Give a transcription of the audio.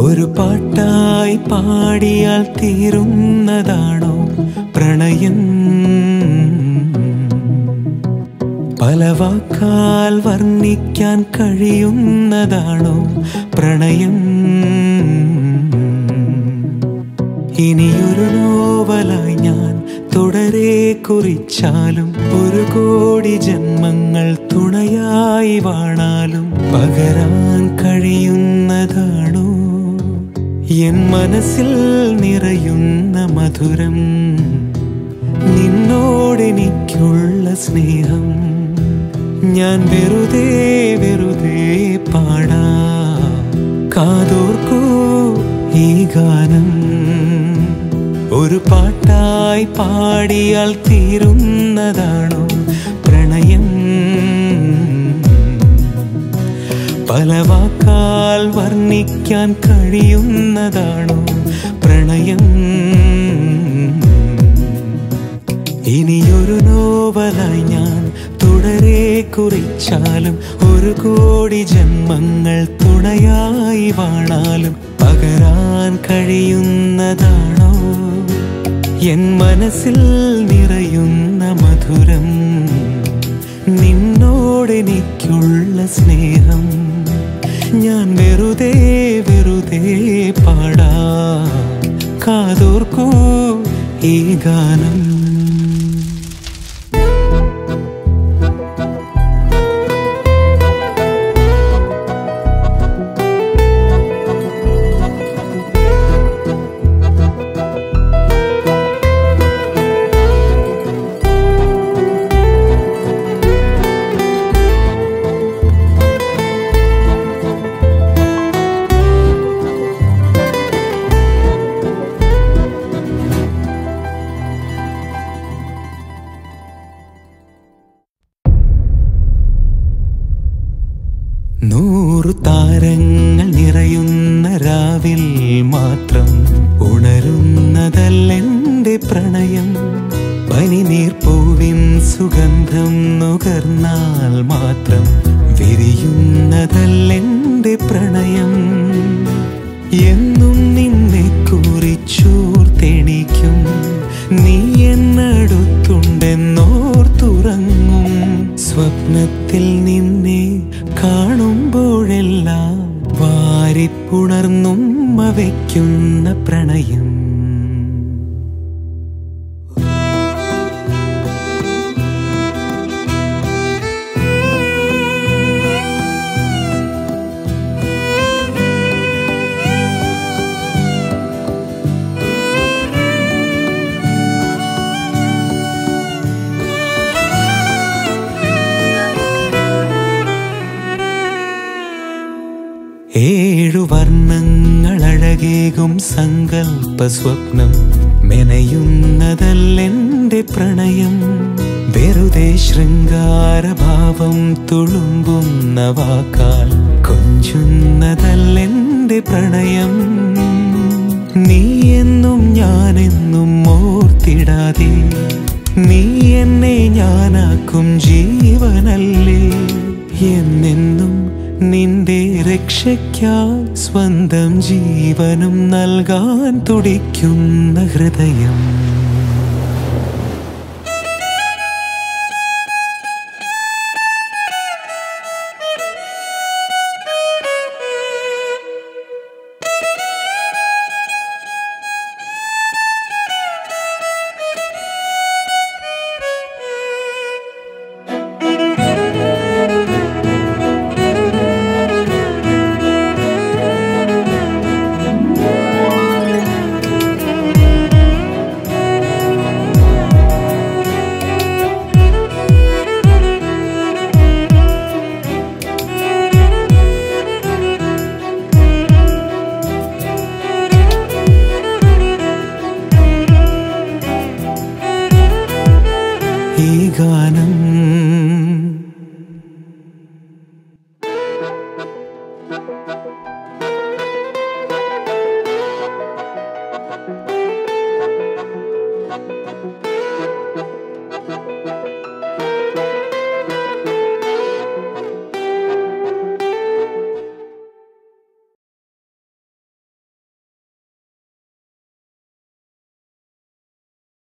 ഒരു പാട്ടായി പാടിയാൽ തീരുന്നതാണോ പ്രണയം പല വാക്കാൽ വർണ്ണിക്കാൻ കഴിയുന്നതാണോ പ്രണയം ഇനിയൊരു നോവലായി ഞാൻ തുടരെ കുറിച്ചാലും ഒരു കോടി ജന്മങ്ങൾ തുണയായി വാണാലും പകരാൻ കഴിയുന്നതാണോ എൻ മനസ്സിൽ നിറയുന്ന മധുരം നിന്നോടെനിക്കുള്ള സ്നേഹം ഞാൻ വെറുതെ വെറുതെ പാടാ കാതോർക്കൂ ഈ ഗാനം ഒരു പാട്ടായി പാടിയാൽ തീരുന്നതാണോ പ്രണയം പല വാക്കാൽ വർണ്ണിക്കാൻ കഴിയുന്നതാണോ പ്രണയം ഇനിയൊരു നോവലായി ഞാൻ തുടരെ കുറിച്ചാലും ഒരു കോടി ജന്മങ്ങൾ തുണയായി വാണാലും പകരാൻ കഴിയുന്നതാണോ എൻ മനസ്സിൽ നിറയുന്ന മധുരം നിന്നോടെനിക്കുള്ള സ്നേഹം ഞാൻ വെറുതെ വെറുതെ പാടാ കാതോർക്കൂ ഈ ഗാനം നൂറു താരങ്ങൾ നിറയുന്ന രാവിൽ മാത്രം ഉണരുന്നതല്ലെന്റെ പ്രണയം പനിനീർപ്പൂവിൻ സുഗന്ധം നുകർന്നാൽ മാത്രം വിരിയുന്നതല്ലെന്റെ പ്രണയം എന്നും നിന്നെ കുറിച്ചോർത്തെണിക്കും നീ എന്നടുത്തുണ്ടെന്നോർത്തുറങ്ങും സ്വപ്നത്തിൽ നിന്നെ കാണുമ്പോഴെല്ലാം വാരിപ്പുണർന്നുമ്മ വയ്ക്കുന്ന പ്രണയം ഏഴു വർണ്ണങ്ങൾ അഴകേകും സങ്കൽപ്പ സ്വപ്നം മെനയുന്നതല്ലെന്റെ പ്രണയം വെറുതെ ശൃംഗാരഭാവം തുളുമ്പുന്ന വാക്കാൽ കൊഞ്ചുന്നതല്ലെന്റെ പ്രണയം നീ എന്നും ഞാനെന്നും ഓർത്തിടാതെ നീ എന്നെ ഞാനാക്കും ജീവനല്ലേ എന്നെന്നും നിന്റെ രക്ഷയ്ക്കായി സ്വന്തം ജീവനും നൽകാൻ തുടിക്കുന്ന ഹൃദയം